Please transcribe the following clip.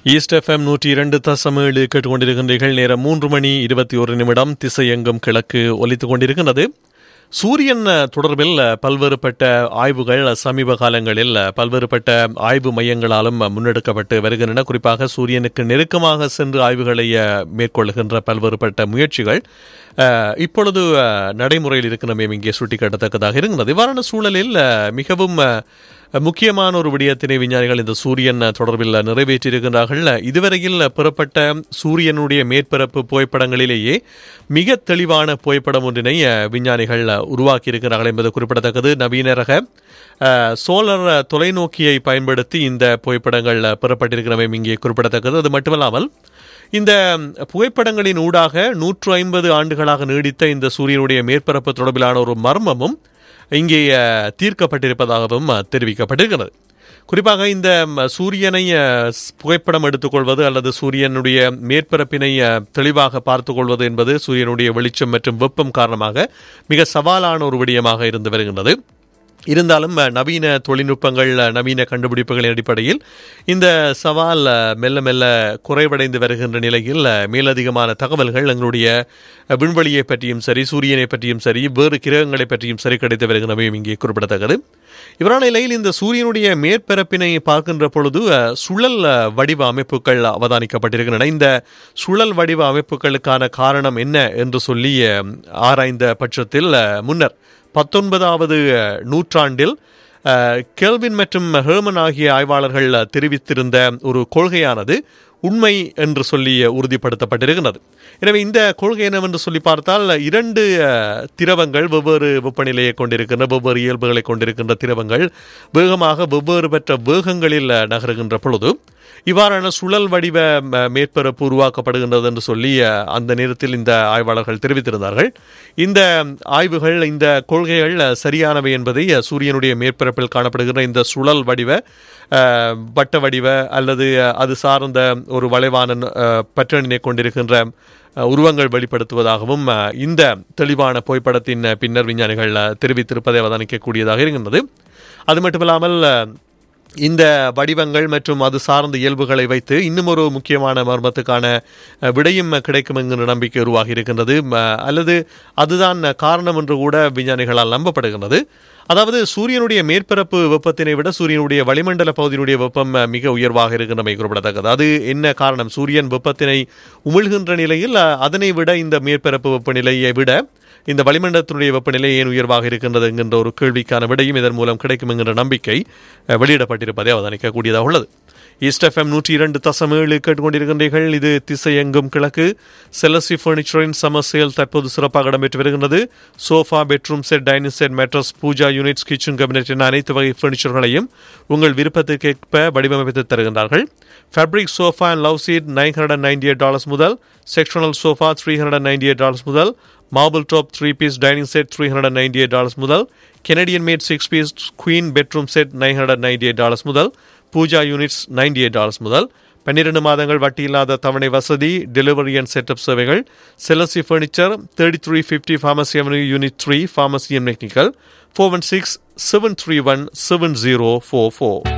east FM நூற்றி இரண்டு தசம் ஏழு கேட்டுக்கொண்டிருக்கின்றீர்கள் நேரம் மூன்று மணி இருபத்தி ஒரு நிமிடம் திசை எங்கும் கிழக்கு ஒலித்துக் கொண்டிருக்கின்றது சூரியன் தொடர்பில் பல்வேறுபட்ட ஆய்வுகள் சமீப காலங்களில் பல்வேறுபட்ட ஆய்வு மையங்களாலும் முன்னெடுக்கப்பட்டு வருகின்றன குறிப்பாக சூரியனுக்கு நெருக்கமாக சென்று ஆய்வுகளை மேற்கொள்கின்ற பல்வேறுபட்ட முயற்சிகள் இப்பொழுது நடைமுறையில் இருக்கிறமே இங்கே சுட்டிக்காட்டத்தக்கதாக இருக்கிறது இவ்வாறான சூழலில் மிகவும் முக்கியமான ஒரு விடயத்தினை விஞ்ஞானிகள் இந்த சூரியன் தொடர்பில் நிறைவேற்றியிருக்கிறார்கள் இதுவரையில் பெறப்பட்ட சூரியனுடைய மேற்பரப்பு புகைப்படங்களிலேயே மிக தெளிவான புகைப்படம் ஒன்றினை விஞ்ஞானிகள் உருவாக்கியிருக்கிறார்கள் என்பது குறிப்பிடத்தக்கது நவீன ரக சோலர் தொலைநோக்கியை பயன்படுத்தி இந்த புகைப்படங்கள் பெறப்பட்டிருக்கிறவை இங்கே குறிப்பிடத்தக்கது அது மட்டுமல்லாமல் இந்த புகைப்படங்களின் ஊடாக நூற்று ஐம்பது ஆண்டுகளாக நீடித்த இந்த சூரியனுடைய மேற்பரப்பு தொடர்பிலான ஒரு மர்மமும் இங்கே தீர்க்கப்பட்டிருப்பதாகவும் தெரிவிக்கப்பட்டிருக்கிறது குறிப்பாக இந்த சூரியனை புகைப்படம் எடுத்துக்கொள்வது அல்லது சூரியனுடைய மேற்பரப்பினை தெளிவாக பார்த்து கொள்வது என்பது சூரியனுடைய வெளிச்சம் மற்றும் வெப்பம் காரணமாக மிக சவாலான ஒரு விடயமாக இருந்து வருகின்றது இருந்தாலும் நவீன தொழில்நுட்பங்கள் நவீன கண்டுபிடிப்புகளின் அடிப்படையில் இந்த சவால் மெல்ல மெல்ல குறைவடைந்து வருகின்ற நிலையில் மேலதிகமான தகவல்கள் எங்களுடைய விண்வெளியை பற்றியும் சரி சூரியனை பற்றியும் சரி வேறு கிரகங்களை பற்றியும் சரி கிடைத்து வருகின்றவையும் இங்கே குறிப்பிடத்தக்கது இவரான நிலையில் இந்த சூரியனுடைய மேற்பரப்பினை பார்க்கின்ற பொழுது சுழல் வடிவ அமைப்புகள் அவதானிக்கப்பட்டிருக்கின்றன இந்த சுழல் வடிவ அமைப்புகளுக்கான காரணம் என்ன என்று சொல்லி ஆராய்ந்த பட்சத்தில் முன்னர் பத்தொன்பதாவது நூற்றாண்டில் கெல்வின் மற்றும் ஹெர்மன் ஆகிய ஆய்வாளர்கள் தெரிவித்திருந்த ஒரு கொள்கையானது உண்மை என்று சொல்லி உறுதிப்படுத்தப்பட்டிருக்கிறது எனவே இந்த கொள்கை என்னவென்று சொல்லி பார்த்தால் இரண்டு திரவங்கள் வெவ்வேறு வெப்பநிலையை கொண்டிருக்கின்ற வெவ்வேறு இயல்புகளை கொண்டிருக்கின்ற திரவங்கள் வேகமாக வெவ்வேறு பெற்ற வேகங்களில் நகருகின்ற பொழுது இவ்வாறான சுழல் வடிவ மேற்பரப்பு உருவாக்கப்படுகின்றது என்று சொல்லி அந்த நேரத்தில் இந்த ஆய்வாளர்கள் தெரிவித்திருந்தார்கள் இந்த ஆய்வுகள் இந்த கொள்கைகள் சரியானவை என்பதை சூரியனுடைய மேற்பரப்பில் காணப்படுகின்ற இந்த சுழல் வடிவ வட்ட வடிவ அல்லது அது சார்ந்த ஒரு வளைவான பற்றணினை கொண்டிருக்கின்ற உருவங்கள் வெளிப்படுத்துவதாகவும் இந்த தெளிவான புகைப்படத்தின் பின்னர் விஞ்ஞானிகள் தெரிவித்திருப்பதை அவதானிக்கக்கூடியதாக இருக்கின்றது அது மட்டுமில்லாமல் இந்த வடிவங்கள் மற்றும் அது சார்ந்த இயல்புகளை வைத்து இன்னும் ஒரு முக்கியமான மர்மத்துக்கான விடையும் கிடைக்கும் என்கிற நம்பிக்கை உருவாகி இருக்கின்றது அல்லது அதுதான் காரணம் என்று கூட விஞ்ஞானிகளால் நம்பப்படுகின்றது அதாவது சூரியனுடைய மேற்பரப்பு வெப்பத்தினை விட சூரியனுடைய வளிமண்டல பகுதியினுடைய வெப்பம் மிக உயர்வாக இருக்கின்றமை குறிப்பிடத்தக்கது அது என்ன காரணம் சூரியன் வெப்பத்தினை உமிழ்கின்ற நிலையில் அதனை விட இந்த மேற்பரப்பு வெப்பநிலையை விட இந்த வளிமண்டலத்தினுடைய வெப்பநிலை ஏன் உயர்வாக இருக்கின்றது என்கின்ற ஒரு கேள்விக்கான விடையும் இதன் மூலம் கிடைக்கும் என்கின்ற நம்பிக்கை வெளியிடப்பட்டிருப்பதை அவதானிக்கக்கூடியதாக உள்ளது ஈஸ்ட் எஃப்எம் நூற்றி இரண்டு தசம் ஏழு கேட்டுக்கொண்டிருக்கின்றீர்கள் இது திசை எங்கும் கிழக்கு செலசி பர்னிச்சரின் சமர் சேல் தற்போது சிறப்பாக இடம்பெற்று வருகின்றது sofa bedroom set dining set mattress puja units kitchen cabinet என அனைத்து வகை பர்னிச்சர்களையும் உங்கள் விருப்பத்திற்கேற்ப வடிவமைத்து தருகின்றார்கள் fabric sofa and love seat nine hundred ninety eight dollars முதல் sectional sofa three hundred ninety eight dollars முதல் marble top three piece dining set three hundred ninety eight dollars முதல் Canadian made six piece queen bedroom set nine hundred ninety eight dollars முதல் puja units ninety eight dollars முதல் பன்னிரண்டு மாதங்கள் வட்டி இல்லாத தவணை வசதி டெலிவரி அண்ட் செட்டப் சேவைகள் செலசி furniture thirty three fifty pharmacy avenue unit three pharmacy and technical four one six seven three one seven zero four four